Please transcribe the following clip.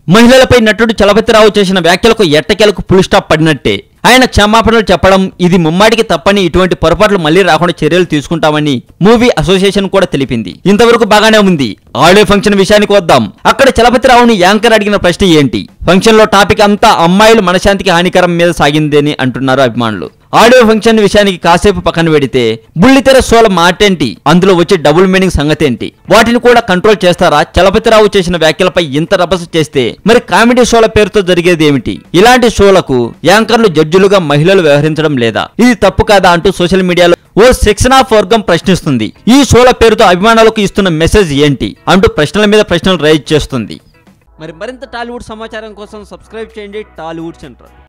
మహిళలపై నటుడు చలపతిరావు చేసిన వ్యాఖ్యలకు ఎట్టకేలకు ఫుల్ స్టాప్ పడినట్టే ఆయన క్షమాపణలు చెప్పడం ఇది ముమ్మాటికి తప్పని ఇటువంటి పొరపాట్లు మళ్లీ రాకుండా చర్యలు తీసుకుంటామని మూవీ అసోసియేషన్ కూడా తెలిపింది ఇంతవరకు బాగానే ఉంది ఆడియో ఫంక్షన్ విషయానికి వద్దాం అక్కడ చలపతిరావుని యాంకర్ అడిగిన ప్రశ్న ఏంటి ఫంక్షన్ లో టాపిక్ అంతా అమ్మాయిలు మనశాంతికి హానికరం మీద సాగిందని అంటున్నారు అభిమానులు ఆడియో ఫంక్షన్ విషయానికి కాసేపు పక్కన పెడితే బుల్లితెర షోల మాటేంటి అందులో వచ్చే డబుల్ మీనింగ్ సంగతి ఏంటి వాటిని కూడా కంట్రోల్ చేస్తారా చలపతిరావు చేసిన వ్యాఖ్యలపై ఇంత రభస చేస్తే మరి కామెడీ షోల పేరుతో జరిగేది ఏమిటి ఇలాంటి షోలకు యాంకర్లు జడ్జిలుగా మహిళలు వ్యవహరించడం లేదా ఇది తప్పు కాదా అంటూ సోషల్ మీడియాలో ఓ సెక్షన్ ఆఫ్ వర్గం ప్రశ్నిస్తుంది ఈ షోల పేరుతో అభిమానులకు ఇస్తున్న మెసేజ్ ఏంటి అంటూ ప్రశ్నల మీద ప్రశ్నలు రైజ్ చేస్తుంది మరి మరింత టాలీవుడ్ సమాచారం కోసం సబ్స్క్రైబ్ చేయండి టాలీవుడ్ సెంటర్